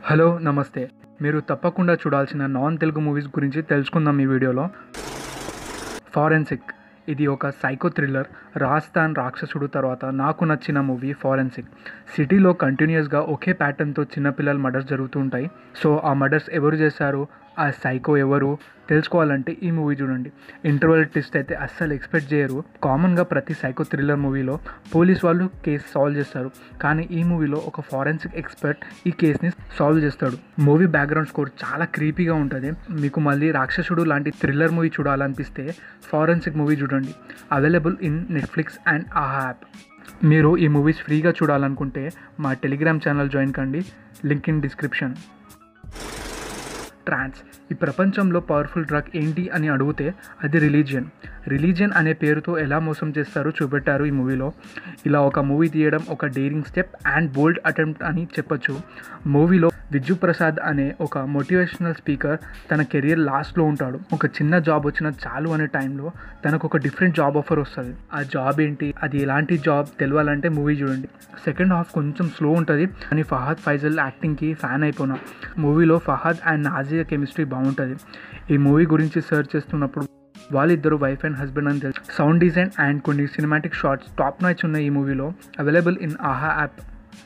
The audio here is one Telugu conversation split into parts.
హలో నమస్తే మీరు తప్పకుండా చూడాల్సిన నాన్ తెలుగు మూవీస్ గురించి తెలుసుకుందాం ఈ వీడియోలో ఫారెన్సిక్ ఇది ఒక సైకో థ్రిల్లర్ రాజస్థాన్ రాక్షసుడు తర్వాత నాకు నచ్చిన మూవీ ఫారెన్సిక్ సిటీలో కంటిన్యూస్గా ఒకే ప్యాటర్న్తో చిన్నపిల్లల మర్డర్స్ జరుగుతూ ఉంటాయి సో ఆ మర్డర్స్ ఎవరు చేశారు ఆ సైకో ఎవరు తెలుసుకోవాలంటే ఈ మూవీ చూడండి ఇంటర్వల్ ట్విస్ట్ అయితే అస్సలు ఎక్స్పెక్ట్ చేయరు కామన్గా ప్రతి సైకో థ్రిల్లర్ మూవీలో పోలీస్ వాళ్ళు కేసు సాల్వ్ చేస్తారు కానీ ఈ మూవీలో ఒక ఫారెన్సిక్ ఎక్స్పర్ట్ ఈ కేసుని సాల్వ్ చేస్తాడు మూవీ బ్యాక్గ్రౌండ్ స్కోర్ చాలా క్రీపీగా ఉంటుంది మీకు మళ్ళీ రాక్షసుడు లాంటి థ్రిల్లర్ మూవీ చూడాలనిపిస్తే ఫారెన్సిక్ మూవీ చూడండి available in Netflix and Aha app మీరు ఈ మూవీస్ ఫ్రీగా చూడాలనుకుంటే మా టెలిగ్రామ్ ఛానల్ జాయిన్ కండి లింక్ ఇన్ డిస్క్రిప్షన్ ట్రాన్స్ ఈ ప్రపంచంలో పవర్ఫుల్ డ్రగ్ ఏంటి అని అడిగితే అది రిలీజియన్ రిలీజియన్ అనే పేరుతో ఎలా మోసం చేస్తారో చూపెట్టారు ఈ మూవీలో ఇలా ఒక మూవీ తీయడం ఒక daring step and bold attempt అని చెప్పొచ్చు మూవీలో విజ్జు ప్రసాద్ అనే ఒక మోటివేషనల్ స్పీకర్ తన కెరియర్ లాస్ట్లో ఉంటాడు ఒక చిన్న జాబ్ వచ్చిన చాలు అనే టైంలో తనకు ఒక డిఫరెంట్ జాబ్ ఆఫర్ వస్తుంది ఆ జాబ్ ఏంటి అది ఎలాంటి జాబ్ తెలియాలంటే మూవీ చూడండి సెకండ్ హాఫ్ కొంచెం స్లో ఉంటుంది కానీ ఫహాద్ ఫైజల్ యాక్టింగ్కి ఫ్యాన్ అయిపోయినా మూవీలో ఫహాద్ అండ్ నాజియా కెమిస్ట్రీ బాగుంటుంది ఈ మూవీ గురించి సెర్చ్ చేస్తున్నప్పుడు వాళ్ళిద్దరు వైఫ్ అండ్ హస్బెండ్ అని తెలుసు సౌండ్ డిజైన్ అండ్ కొన్ని సినిమాటిక్ షార్ట్స్ టాప్ నాచ్ ఉన్నాయి ఈ మూవీలో available in Aha app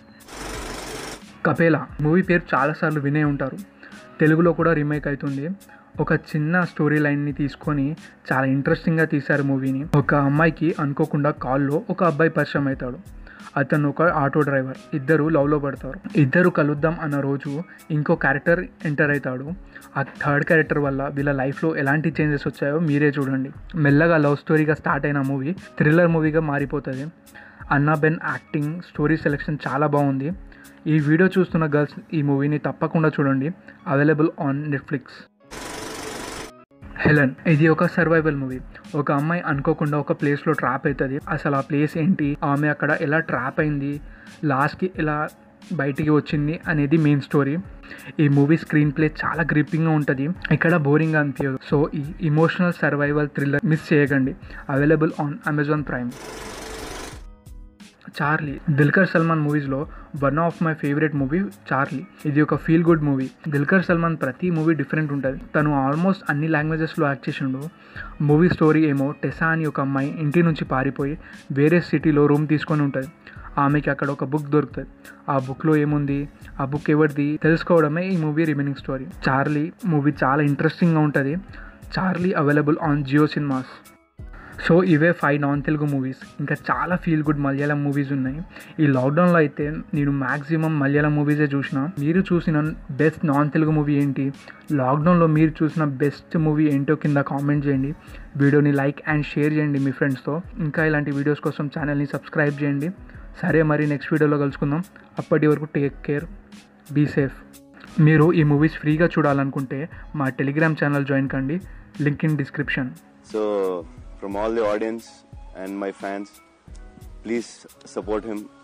Kappela movie పేరు చాలాసార్లు వినే ఉంటారు తెలుగులో కూడా రీమేక్ అవుతుంది ఒక చిన్న స్టోరీ లైన్ని తీసుకొని చాలా ఇంట్రెస్టింగ్గా తీశారు మూవీని ఒక అమ్మాయికి అనుకోకుండా కాల్లో ఒక అబ్బాయి పరిచయం అవుతాడు అతను ఒక ఆటో డ్రైవర్ ఇద్దరు లవ్లో పడతారు ఇద్దరు కలుద్దాం అన్న రోజు ఇంకో క్యారెక్టర్ ఎంటర్ అవుతాడు ఆ థర్డ్ క్యారెక్టర్ వల్ల వీళ్ళ లైఫ్లో ఎలాంటి చేంజెస్ వచ్చాయో మీరే చూడండి మెల్లగా లవ్ స్టోరీగా స్టార్ట్ అయిన మూవీ థ్రిల్లర్ మూవీగా మారిపోతుంది Anna Ben acting story selection చాలా బాగుంది ఈ వీడియో చూస్తున్న గర్ల్స్ ఈ మూవీని తప్పకుండా చూడండి అవైలబుల్ ఆన్ నెట్ఫ్లిక్స్ హెలెన్ ఇది ఒక సర్వైవల్ మూవీ ఒక అమ్మాయి అనుకోకుండా ఒక ప్లేస్లో ట్రాప్ అవుతుంది అసలు ఆ ప్లేస్ ఏంటి ఆమె అక్కడ ఎలా ట్రాప్ అయింది లాస్ట్కి ఎలా బయటికి వచ్చింది అనేది మెయిన్ స్టోరీ ఈ మూవీ స్క్రీన్ ప్లే చాలా గ్రిప్పింగ్గా ఉంటుంది ఇక్కడ బోరింగ్గా అనిపించదు సో ఈ ఇమోషనల్ సర్వైవల్ థ్రిల్లర్ మిస్ చేయకండి available on Amazon Prime Charlie Dulquer Salmaan మూవీస్లో one of my favourite movie Charlie ఇది ఒక feel good movie Dulquer Salmaan ప్రతి మూవీ డిఫరెంట్ ఉంటుంది తను ఆల్మోస్ట్ అన్ని లాంగ్వేజెస్లో యాక్ట్ చేసిండు మూవీ స్టోరీ ఏమో టెసా అని ఒక అమ్మాయి ఇంటి నుంచి పారిపోయి వేరే సిటీలో రూమ్ తీసుకొని ఉంటుంది ఆమెకి అక్కడ ఒక బుక్ దొరుకుతుంది ఆ బుక్లో ఏముంది ఆ బుక్ ఎవరిది తెలుసుకోవడమే ఈ movie remaining story Charlie movie చాలా ఇంట్రెస్టింగ్గా ఉంటుంది Charlie available on Jio Cinemas so ఇవే ఫైవ్ నాన్ తెలుగు మూవీస్ ఇంకా చాలా ఫీల్ గుడ్ మలయాళం మూవీస్ ఉన్నాయి ఈ లాక్డౌన్లో అయితే నేను మ్యాక్సిమం మలయాళం మూవీసే చూసిన మీరు చూసిన బెస్ట్ నాన్ తెలుగు మూవీ ఏంటి లాక్డౌన్లో మీరు చూసిన బెస్ట్ మూవీ ఏంటో కింద కామెంట్ చేయండి వీడియోని లైక్ అండ్ షేర్ చేయండి మీ ఫ్రెండ్స్తో ఇంకా ఇలాంటి వీడియోస్ కోసం ఛానల్ని సబ్స్క్రైబ్ చేయండి సరే మరి నెక్స్ట్ వీడియోలో కలుసుకుందాం అప్పటి వరకు టేక్ కేర్ బీ సేఫ్ మీరు ఈ మూవీస్ ఫ్రీగా చూడాలనుకుంటే మా టెలిగ్రామ్ ఛానల్ జాయిన్ కండి link in description So, from all the audience and my fans, please support him